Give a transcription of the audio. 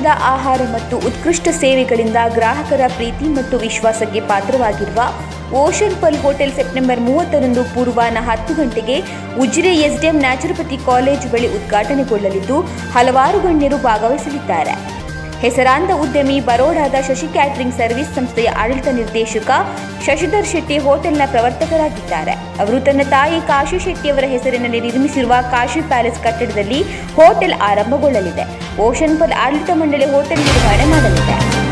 ಗುಣಮಟ್ಟದ ಆಹಾರ ಮತ್ತು ಉತ್ಕೃಷ್ಟ ಸೇವೆಗಳಿಂದ ಗ್ರಾಹಕರ ಪ್ರೀತಿ ಮತ್ತು ವಿಶ್ವಾಸಕ್ಕೆ ಪಾತ್ರವಾಗಿರುವ ಓಷನ್ ಪಲ್ ಹೋಟೆಲ್ ಸೆಪ್ಟೆಂಬರ್ ಮೂವತ್ತರಂದು ಪೂರ್ವಾಹ್ನ ಹತ್ತು ಗಂಟೆಗೆ ಉಜಿರೆ ಎಸ್ಡಿಎಂ ನ್ಯಾಚುರೋಪತಿ ಕಾಲೇಜು ಬಳಿ ಉದ್ಘಾಟನೆಗೊಳ್ಳಲಿದ್ದು ಹಲವಾರು ಗಣ್ಯರು ಭಾಗವಹಿಸಲಿದ್ದಾರೆ ಹೆಸರಾಂತ ಉದ್ಯಮಿ ಬರೋಡಾದ ಶಶಿ ಕ್ಯಾಟರಿಂಗ್ ಸರ್ವಿಸ್ ಸಂಸ್ಥೆಯ ಆಡಳಿತ ನಿರ್ದೇಶಕ ಶಶಿಧರ್ ಶೆಟ್ಟಿ ಹೋಟೆಲ್ನ ಪ್ರವರ್ತಕರಾಗಿದ್ದಾರೆ ಅವರು ತನ್ನ ತಾಯಿ ಕಾಶಿ ಶೆಟ್ಟಿಯವರ ಹೆಸರಿನಲ್ಲಿ ನಿರ್ಮಿಸಿರುವ ಕಾಶಿ ಪ್ಯಾಲೇಸ್ ಕಟ್ಟಡದಲ್ಲಿ ಹೋಟೆಲ್ ಆರಂಭಗೊಳ್ಳಲಿದೆ ಓಷನ್ ಪಲ್ ಆಡಳಿತ ಮಂಡಳಿ ಹೋಟೆಲ್ ನಿರ್ವಹಣೆ ಮಾಡಲಿದೆ